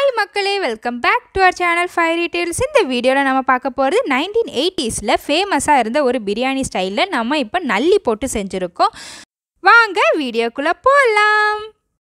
hi மக்களே welcome back to our channel five details இந்த வீடியோவில் நம்ம பார்க்க போகிறது நைன்டீன் எயிட்டிஸில் ஃபேமஸாக இருந்த ஒரு பிரியாணி ஸ்டைலில் நம்ம இப்போ நல்லி போட்டு செஞ்சுருக்கோம் வாங்க வீடியோக்குள்ளே போகலாம்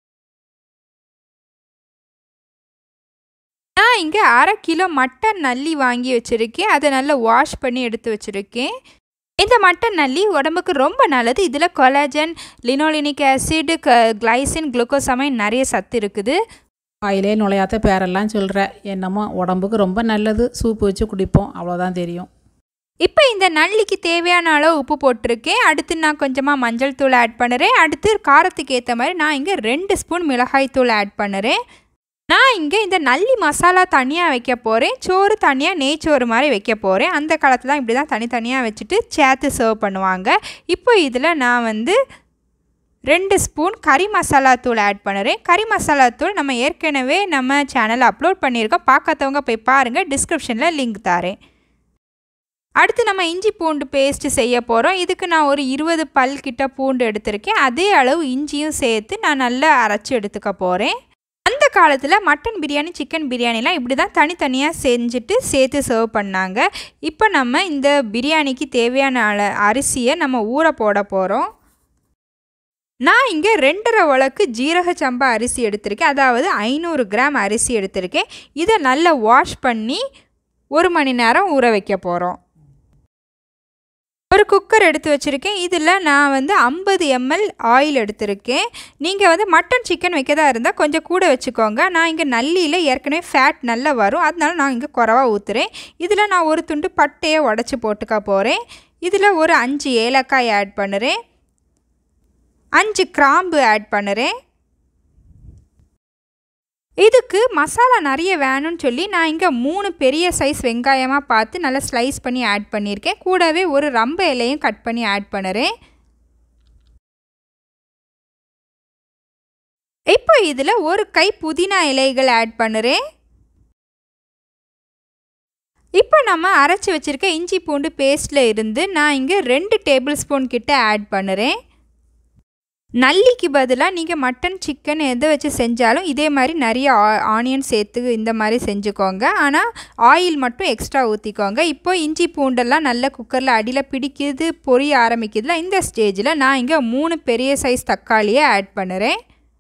நான் இங்கே அரை கிலோ மட்டன் நல்லி வாங்கி வச்சுருக்கேன் அதை நல்லா வாஷ் பண்ணி எடுத்து வச்சுருக்கேன் இந்த மட்டன் நல்லி உடம்புக்கு ரொம்ப நல்லது இதில் கொலாஜன் லினோலினிக் ஆசிட் க கிளைசின் குளுக்கோசமைன் நிறைய சத்து இருக்குது வாயிலே நுழையாத பேரெல்லாம் சொல்கிற என்னமோ உடம்புக்கு ரொம்ப நல்லது சூப்பு வச்சு குடிப்போம் அவ்வளோதான் தெரியும் இப்போ இந்த நல்லிக்கு தேவையான அளவு உப்பு போட்டிருக்கேன் அடுத்து நான் கொஞ்சமாக மஞ்சள் தூள் ஆட் பண்ணுறேன் அடுத்து காரத்துக்கு ஏற்ற மாதிரி நான் இங்கே ரெண்டு ஸ்பூன் மிளகாய் தூள் ஆட் பண்ணுறேன் நான் இங்கே இந்த நல்லி மசாலா தனியாக வைக்க போகிறேன் சோறு தனியாக நெய்ச்சோறு மாதிரி வைக்க போகிறேன் அந்த காலத்தில் இப்படி தான் தனித்தனியாக வச்சுட்டு சேர்த்து சர்வ் பண்ணுவாங்க இப்போ இதில் நான் வந்து ரெண்டு ஸ்பூன் கறி மசாலா தூள் ஆட் பண்ணுறேன் கறி மசாலா தூள் நம்ம ஏற்கனவே நம்ம சேனலில் அப்லோட் பண்ணியிருக்கோம் பார்க்காதவங்க போய் பாருங்கள் டிஸ்கிரிப்ஷனில் லிங்க் தரேன் அடுத்து நம்ம இஞ்சி பூண்டு பேஸ்ட்டு செய்ய போகிறோம் இதுக்கு நான் ஒரு இருபது பல் கிட்ட பூண்டு எடுத்திருக்கேன் அதே அளவு இஞ்சியும் சேர்த்து நான் நல்லா அரைச்சி எடுத்துக்க போகிறேன் அந்த காலத்தில் மட்டன் பிரியாணி சிக்கன் பிரியாணிலாம் இப்படி தான் தனித்தனியாக செஞ்சுட்டு சேர்த்து சர்வ் பண்ணாங்க இப்போ நம்ம இந்த பிரியாணிக்கு தேவையான அள அரிசியை நம்ம ஊற போட போகிறோம் நான் இங்கே ரெண்டரை உலக்கு ஜீரக சம்பா அரிசி எடுத்திருக்கேன் அதாவது ஐநூறு கிராம் அரிசி எடுத்திருக்கேன் இதை நல்லா வாஷ் பண்ணி ஒரு மணி நேரம் ஊற வைக்க போகிறோம் ஒரு குக்கர் எடுத்து வச்சுருக்கேன் இதில் நான் வந்து ஐம்பது எம்எல் ஆயில் எடுத்திருக்கேன் நீங்கள் வந்து மட்டன் சிக்கன் வைக்கதா இருந்தால் கொஞ்சம் கூட வச்சுக்கோங்க நான் இங்கே நல்லியில் ஏற்கனவே ஃபேட் நல்லா வரும் அதனால நான் இங்கே குறவா ஊற்றுறேன் இதில் நான் ஒரு துண்டு பட்டையை உடச்சி போட்டுக்க போகிறேன் இதில் ஒரு அஞ்சு ஏலக்காய் ஆட் பண்ணுறேன் அஞ்சு கிராம்பு ஆட் பண்ணுறேன் இதுக்கு மசாலா நிறைய வேணும்னு சொல்லி நான் இங்கே மூணு பெரிய சைஸ் வெங்காயமாக பார்த்து நல்லா ஸ்லைஸ் பண்ணி ஆட் பண்ணியிருக்கேன் கூடவே ஒரு ரம்ப இலையும் கட் பண்ணி ஆட் பண்ணுறேன் இப்போ இதில் ஒரு கை புதினா இலைகள் ஆட் பண்ணுறேன் இப்போ நம்ம அரைச்சி வச்சுருக்க இஞ்சி பூண்டு பேஸ்ட்டில் இருந்து நான் இங்கே ரெண்டு டேபிள் ஸ்பூன் கிட்ட ஆட் பண்ணுறேன் நல்லிக்கு பதிலாக நீங்கள் மட்டன் சிக்கன் எதை வச்சு செஞ்சாலும் இதே மாதிரி நிறைய ஆனியன் சேர்த்து இந்த மாதிரி செஞ்சுக்கோங்க ஆனால் ஆயில் மட்டும் எக்ஸ்ட்ரா ஊற்றிக்கோங்க இப்போ இஞ்சி பூண்டெல்லாம் நல்ல குக்கரில் அடியில் பிடிக்குது பொரிய ஆரம்பிக்குதுல இந்த ஸ்டேஜில் நான் இங்கே மூணு பெரிய சைஸ் தக்காளியை ஆட் பண்ணுறேன்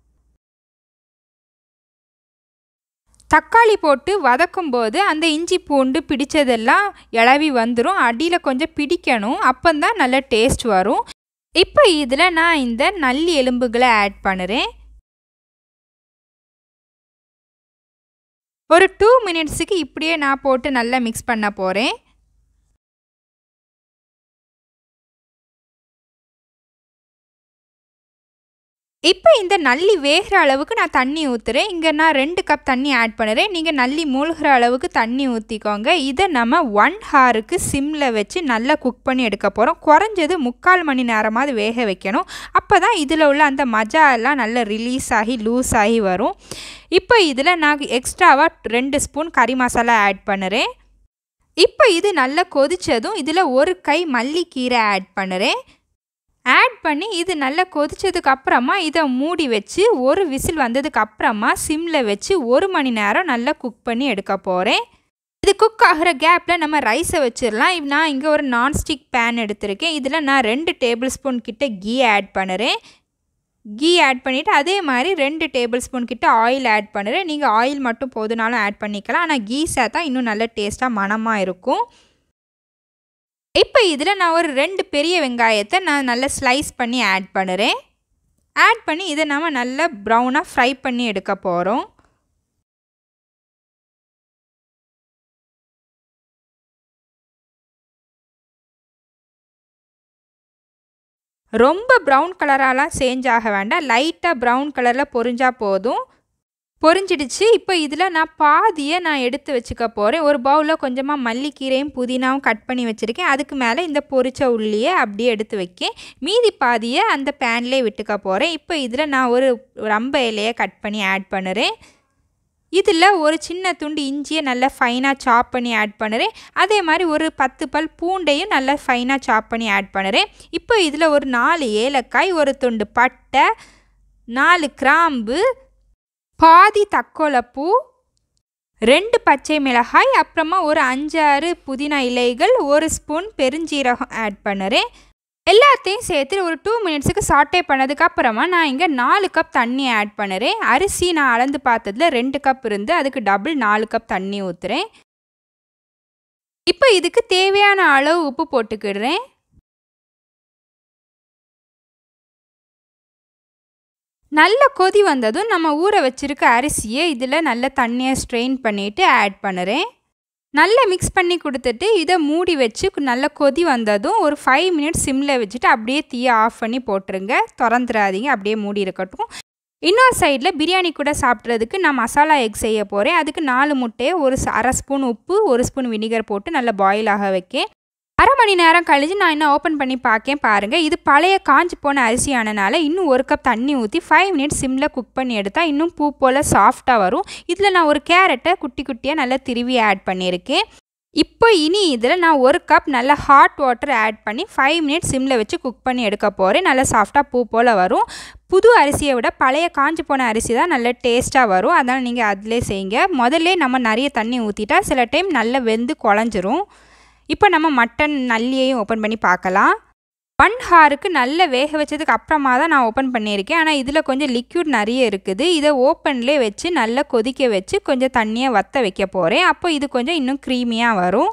தக்காளி போட்டு வதக்கும் போது அந்த இஞ்சி பூண்டு பிடிச்சதெல்லாம் இளவி வந்துடும் அடியில் கொஞ்சம் பிடிக்கணும் அப்போந்தான் நல்ல டேஸ்ட் வரும் இப்போ இதில் நான் இந்த நல்லி எலும்புகளை ஆட் பண்ணுறேன் ஒரு டூ மினிட்ஸுக்கு இப்படியே நான் போட்டு நல்லா மிக்ஸ் பண்ண போகிறேன் இப்போ இந்த நல்லி வேகிற அளவுக்கு நான் தண்ணி ஊற்றுறேன் இங்கே நான் ரெண்டு கப் தண்ணி ஆட் பண்ணுறேன் நீங்கள் நல்லி மூழ்கிற அளவுக்கு தண்ணி ஊற்றிக்கோங்க இதை நம்ம ஒன் ஹாருக்கு சிம்மில் வச்சு நல்லா குக் பண்ணி எடுக்க போகிறோம் குறைஞ்சது முக்கால் மணி நேரமாவது வேக வைக்கணும் அப்போ தான் இதில் உள்ள அந்த மஜா எல்லாம் நல்லா ரிலீஸ் ஆகி லூஸ் ஆகி வரும் இப்போ இதில் நான் எக்ஸ்ட்ராவாக ரெண்டு ஸ்பூன் கறி மசாலா ஆட் பண்ணுறேன் இப்போ இது நல்லா கொதித்ததும் இதில் ஒரு கை மல்லிக்கீரை ஆட் பண்ணுறேன் ஆட் பண்ணி இது நல்லா கொதிச்சதுக்கு அப்புறமா இதை மூடி வச்சு ஒரு விசில் வந்ததுக்கு அப்புறமா சிம்மில் வச்சு ஒரு மணி நேரம் நல்லா குக் பண்ணி எடுக்க போகிறேன் இது குக் ஆகிற கேப்பில் நம்ம ரைஸை வச்சிடலாம் நான் இங்கே ஒரு நான்ஸ்டிக் பேன் எடுத்திருக்கேன் இதில் நான் ரெண்டு டேபிள் ஸ்பூன் கிட்ட கீ ஆட் பண்ணுறேன் கீ ஆட் பண்ணிவிட்டு அதே மாதிரி ரெண்டு டேபிள் ஸ்பூன் கிட்ட ஆயில் ஆட் பண்ணுறேன் நீங்கள் ஆயில் மட்டும் போதுனாலும் ஆட் பண்ணிக்கலாம் ஆனால் கீ சேர்த்தா இன்னும் நல்ல டேஸ்ட்டாக மணமாக இருக்கும் இப்போ இதில் நான் ஒரு ரெண்டு பெரிய வெங்காயத்தை நான் நல்லா ஸ்லைஸ் பண்ணி ஆட் பண்ணுறேன் ஆட் பண்ணி இதை நம்ம நல்லா ப்ரௌனாக ஃப்ரை பண்ணி எடுக்க போகிறோம் ரொம்ப ப்ரௌன் கலராலாம் சேஞ்ச் ஆக வேண்டாம் லைட்டாக ப்ரௌன் கலரில் பொரிஞ்சால் போதும் பொரிஞ்சிடுச்சு இப்போ இதில் நான் பாதியை நான் எடுத்து வச்சுக்க போகிறேன் ஒரு பவுலில் கொஞ்சமாக மல்லிக்கீரையும் புதினாவும் கட் பண்ணி வச்சுருக்கேன் அதுக்கு மேலே இந்த பொரிச்ச உள்ளியை அப்படியே எடுத்து வைக்கேன் மீதி பாதியை அந்த பேன்லேயே விட்டுக்க போகிறேன் இப்போ இதில் நான் ஒரு ரம்ப இலையை கட் பண்ணி ஆட் பண்ணுறேன் இதில் ஒரு சின்ன துண்டு இஞ்சியை நல்லா ஃபைனாக சாப் பண்ணி ஆட் பண்ணுறேன் அதே மாதிரி ஒரு பத்து பல் பூண்டையும் நல்லா ஃபைனாக சாப் பண்ணி ஆட் பண்ணுறேன் இப்போ இதில் ஒரு நாலு ஏலக்காய் ஒரு துண்டு பட்டை நாலு கிராம்பு பாதி தக்கோலப்பூ ரெண்டு பச்சை மிளகாய் அப்புறமா ஒரு அஞ்சாறு புதினா இலைகள் ஒரு ஸ்பூன் பெருஞ்சீரகம் ஆட் பண்ணுறேன் எல்லாத்தையும் சேர்த்து ஒரு டூ மினிட்ஸுக்கு சாட்டே பண்ணதுக்கு அப்புறமா நான் இங்கே நாலு கப் தண்ணி ஆட் பண்ணுறேன் அரிசி நான் அளந்து பார்த்ததுல ரெண்டு கப் இருந்து அதுக்கு டபுள் நாலு கப் தண்ணி ஊற்றுறேன் இப்போ இதுக்கு தேவையான அளவு உப்பு போட்டுக்கிடுறேன் நல்ல கொதி வந்ததும் நம்ம ஊற வச்சிருக்க அரிசியை இதில் நல்ல தண்ணியை ஸ்ட்ரெயின் பண்ணிவிட்டு ஆட் பண்ணுறேன் நல்லா மிக்ஸ் பண்ணி கொடுத்துட்டு இதை மூடி வச்சு நல்ல கொதி வந்ததும் ஒரு ஃபைவ் மினிட்ஸ் சிம்மில் வச்சுட்டு அப்படியே தீயை ஆஃப் பண்ணி போட்டுருங்க திறந்துடாதீங்க அப்படியே மூடி இருக்கட்டும் இன்னொரு சைடில் பிரியாணி கூட சாப்பிட்றதுக்கு நான் மசாலா எக் செய்ய போகிறேன் அதுக்கு நாலு முட்டையை ஒரு அரை ஸ்பூன் உப்பு ஒரு ஸ்பூன் வினிகர் போட்டு நல்லா பாயில் ஆக வைக்கேன் அரை மணி நேரம் கழிஞ்சு நான் இன்னும் ஓப்பன் பண்ணி பார்க்கேன் பாருங்கள் இது பழைய காஞ்சி போன அரிசி ஆனனால இன்னும் ஒரு கப் தண்ணி ஊற்றி ஃபைவ் மினிட்ஸ் சிம்மில் குக் பண்ணி எடுத்தால் இன்னும் பூ போல் சாஃப்டாக வரும் இதில் நான் ஒரு கேரட்டை குட்டி குட்டியாக நல்லா திருவி ஆட் பண்ணியிருக்கேன் இப்போ இனி இதில் நான் ஒரு கப் நல்ல ஹாட் வாட்டர் ஆட் பண்ணி ஃபைவ் மினிட்ஸ் சிம்மில் வச்சு குக் பண்ணி எடுக்க போகிறேன் நல்லா சாஃப்டாக பூ போல் வரும் புது அரிசியை விட பழைய காஞ்சி போன அரிசி தான் நல்ல டேஸ்ட்டாக வரும் அதனால் நீங்கள் அதிலே செய்யுங்க முதல்ல நம்ம நிறைய தண்ணி ஊற்றிட்டா சில டைம் நல்லா வெந்து குழஞ்சிரும் இப்போ நம்ம மட்டன் நல்லியையும் ஓப்பன் பண்ணி பார்க்கலாம் ஒன் ஹாருக்கு நல்ல வேக வச்சதுக்கு அப்புறமா தான் நான் ஓப்பன் பண்ணியிருக்கேன் ஆனால் இதில் கொஞ்சம் லிக்யூட் நிறைய இருக்குது இதை ஓப்பன்லேயே வச்சு நல்லா கொதிக்க வச்சு கொஞ்சம் தண்ணியை வற்ற வைக்க போகிறேன் அப்போ இது கொஞ்சம் இன்னும் க்ரீமியாக வரும்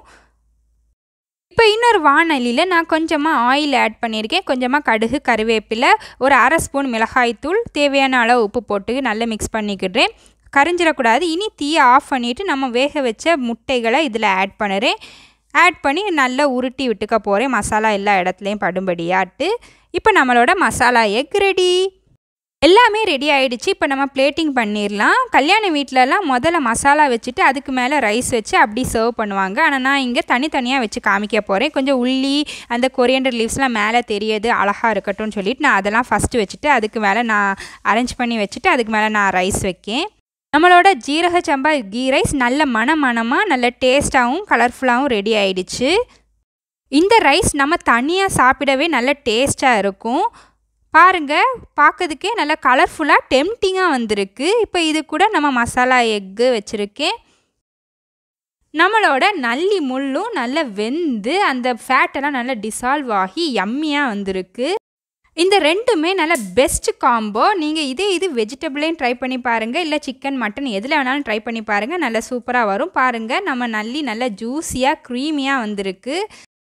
இப்போ இன்னொரு வானலியில் நான் கொஞ்சமாக ஆயில் ஆட் பண்ணியிருக்கேன் கொஞ்சமாக கடுகு கருவேப்பிலை ஒரு அரை ஸ்பூன் மிளகாய்த்தூள் தேவையான அளவு உப்பு போட்டு நல்லா மிக்ஸ் பண்ணிக்கிடுறேன் கரிஞ்சிடக்கூடாது இனி தீயை ஆஃப் பண்ணிவிட்டு நம்ம வேக வச்ச முட்டைகளை இதில் ஆட் பண்ணுறேன் ஆட் பண்ணி நல்லா உருட்டி விட்டுக்க போகிறேன் மசாலா எல்லா இடத்துலையும் படும்படியாட்டு இப்போ நம்மளோட மசாலா எக் ரெடி எல்லாமே ரெடி ஆகிடுச்சு இப்போ நம்ம பிளேட்டிங் பண்ணிடலாம் கல்யாண வீட்டிலலாம் முதல்ல மசாலா வச்சுட்டு அதுக்கு மேலே ரைஸ் வச்சு அப்படி சர்வ் பண்ணுவாங்க ஆனால் நான் இங்கே தனித்தனியாக வச்சு காமிக்க போகிறேன் கொஞ்சம் உள்ளி அந்த கொரியண்டர் லீவ்ஸ்லாம் மேலே தெரியுது அழகாக இருக்கட்டும்னு சொல்லிட்டு நான் அதெல்லாம் ஃபஸ்ட்டு வச்சுட்டு அதுக்கு மேலே நான் அரேஞ்ச் பண்ணி வச்சுட்டு அதுக்கு மேலே நான் ரைஸ் வைக்கேன் நம்மளோட ஜீரக சம்பா கீ ரைஸ் நல்ல மன மனமாக நல்ல டேஸ்ட்டாகவும் கலர்ஃபுல்லாகவும் ரெடி ஆயிடுச்சு இந்த ரைஸ் நம்ம தனியாக சாப்பிடவே நல்ல டேஸ்ட்டாக இருக்கும் பாருங்கள் பார்க்கறதுக்கே நல்லா கலர்ஃபுல்லாக டெம்டிங்காக வந்திருக்கு இப்போ இது கூட நம்ம மசாலா எக்கு வச்சுருக்கேன் நம்மளோட நல்லி முள்ளும் நல்லா வெந்து அந்த ஃபேட்டெல்லாம் நல்லா டிசால்வ் ஆகி யம்மியாக வந்திருக்கு இந்த ரெண்டுமே நல்ல பெஸ்ட் காம்போ நீங்கள் இதே இது வெஜிடபிளையும் ட்ரை பண்ணி பாருங்கள் இல்லை சிக்கன் மட்டன் எதில் வேணாலும் ட்ரை பண்ணி பாருங்கள் நல்லா சூப்பராக வரும் பாருங்கள் நம்ம நல்லி நல்லா ஜூஸியாக க்ரீமியாக வந்திருக்கு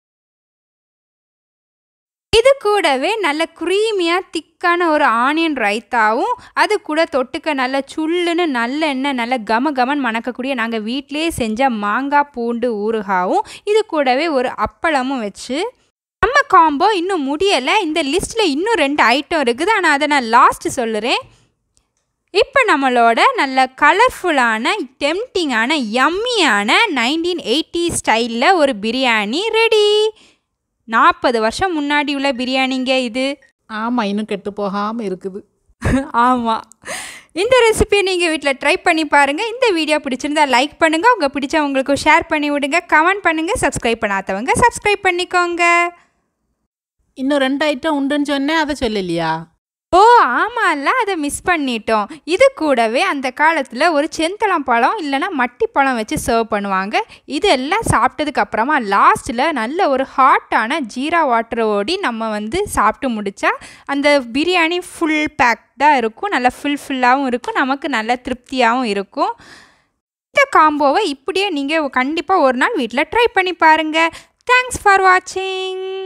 இது கூடவே நல்ல க்ரீமியாக திக்கான ஒரு ஆனியன் ரைத்தாவும் அது கூட தொட்டுக்க நல்ல சுள்ளுன்னு நல்ல எண்ணெய் நல்ல கம கமன் மணக்கக்கூடிய நாங்கள் வீட்டிலேயே செஞ்ச மாங்காய் பூண்டு ஊறுகாவும் இது கூடவே ஒரு அப்பளமும் வச்சு நம்ம காம்போ இன்னும் முடியலை இந்த லிஸ்ட்டில் இன்னும் ரெண்டு ஐட்டம் இருக்குது ஆனால் அதை நான் லாஸ்ட்டு சொல்லுறேன் இப்போ நம்மளோட நல்ல கலர்ஃபுல்லான டெம்டிங்கான யம்மியான நைன்டீன் எயிட்டி ஸ்டைலில் ஒரு பிரியாணி ரெடி நாற்பது வருஷம் முன்னாடி உள்ள பிரியாணிங்க இது ஆமாம் இன்னும் கெட்டு போகாமல் இருக்குது ஆமாம் இந்த ரெசிபியை நீங்கள் வீட்டில் ட்ரை பண்ணி பாருங்கள் இந்த வீடியோ பிடிச்சிருந்தா லைக் பண்ணுங்கள் உங்கள் பிடிச்சவங்களுக்கு ஷேர் பண்ணி விடுங்க கமெண்ட் பண்ணுங்கள் சப்ஸ்கிரைப் பண்ணாதவங்க சப்ஸ்கிரைப் பண்ணிக்கோங்க இன்னும் ரெண்டு ஐட்டம் உண்டுன்னு சொன்னேன் அதை சொல்லலையா ஓ ஆமாம்ல அதை மிஸ் பண்ணிட்டோம் இது கூடவே அந்த காலத்தில் ஒரு செந்தளம் பழம் இல்லைன்னா மட்டி பழம் வச்சு சர்வ் பண்ணுவாங்க இதெல்லாம் சாப்பிட்டதுக்கு அப்புறமா லாஸ்ட்டில் நல்ல ஒரு ஹாட்டான ஜீரா வாட்டர் ஓடி நம்ம வந்து சாப்பிட்டு முடித்தா அந்த பிரியாணி ஃபுல் பேக்டாக இருக்கும் நல்லா ஃபுல் ஃபுல்லாகவும் இருக்கும் நமக்கு நல்ல திருப்தியாகவும் இருக்கும் இந்த காம்போவை இப்படியே நீங்கள் கண்டிப்பாக ஒரு நாள் வீட்டில் ட்ரை பண்ணி பாருங்கள் தேங்க்ஸ் ஃபார் வாட்சிங்